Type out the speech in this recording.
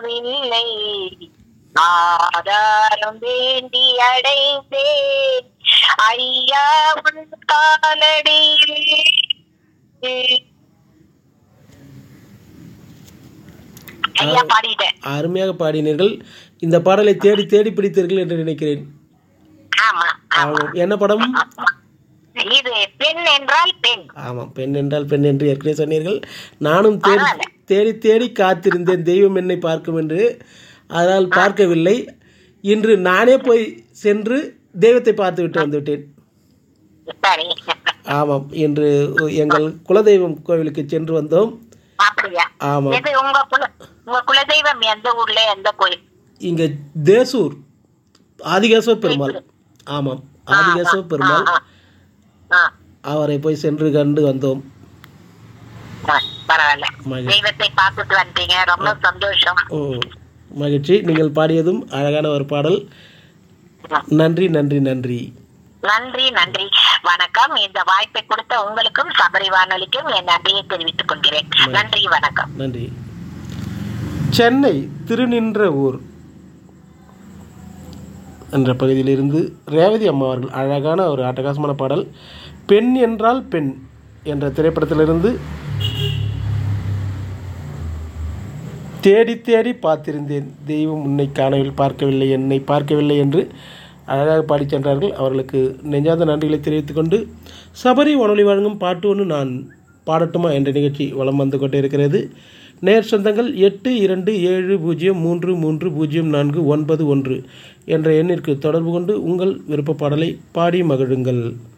இல்லை ஆதாரம் வேண்டி அடைந்தேன் ஐயா உன் காலடியில் ஐயா பாடிட்டேன் அருமையாக பாடினீர்கள் இந்த பாடலை தேடி தேடி பிடித்தீர்கள் என்று நினைக்கிறேன் ஆமா ஆமா ஆமாம் என்ன படம் இது பெண் என்றால் பெண் ஆமாம் பெண் என்றால் பெண் என்று ஏற்கனவே சொன்னீர்கள் நானும் தேடி பரவாயில்ல. தேடி தேடி காத்திருந்தேன் தெய்வம் என்னை பார்க்கும் என்று அதனால் பார்க்கவில்லை இன்று நானே போய் சென்று தெய்வத்தை பார்த்து விட்டு வந்துவிட்டேன் சரி ஆமாம் இன்று எங்கள் குலதெய்வம் கோவிலுக்கு சென்று வந்தோம் அப்படியா ஆமாம் இது உங்க குல உங்க குலதெய்வம் எந்த ஊர்ல எந்த கோயில் இங்கே தேசூர் ஆதிகேசவ பெருமாள் ஆமாம் ஆதிகேசவ பெருமாள் ஆ, ஆ, அவரை போய் சென்று கண்டு வந்தோம் ஆ, பரவாயில்ல மகிழ்ச்சி. தெய்வத்தை பார்த்துட்டு வந்துட்டீங்க ரொம்ப சந்தோஷம் ம், மகிழ்ச்சி நீங்கள் பாடியதும் அழகான ஒரு பாடல் நன்றி நன்றி நன்றி நன்றி நன்றி வணக்கம் இந்த வாய்ப்பை கொடுத்த உங்களுக்கும் சபரி வானொலிக்கும் என் நன்றியை தெரிவித்துக் கொள்கிறேன் நன்றி வணக்கம் நன்றி சென்னை திருநின்ற ஊர் என்ற பகுதியிலிருந்து ரேவதி அம்மா அவர்கள் அழகான ஒரு அட்டகாசமான பாடல் பெண் என்றால் பெண் என்ற திரைப்படத்திலிருந்து தேடி தேடி பார்த்திருந்தேன் தெய்வம் உன்னை காணவில் பார்க்கவில்லை என்னை பார்க்கவில்லை என்று அழகாக பாடிச் சென்றார்கள் அவர்களுக்கு நெஞ்சார்ந்த நன்றிகளை தெரிவித்துக் கொண்டு சபரி வானொலி வழங்கும் பாட்டு ஒன்று நான் பாடட்டுமா என்ற நிகழ்ச்சி வலம் வந்து கொண்டே இருக்கிறது நேர் சொந்தங்கள் எட்டு இரண்டு ஏழு பூஜ்ஜியம் மூன்று மூன்று பூஜ்ஜியம் நான்கு ஒன்பது ஒன்று என்ற எண்ணிற்கு தொடர்பு கொண்டு உங்கள் விருப்ப பாடலை பாடி மகிழுங்கள்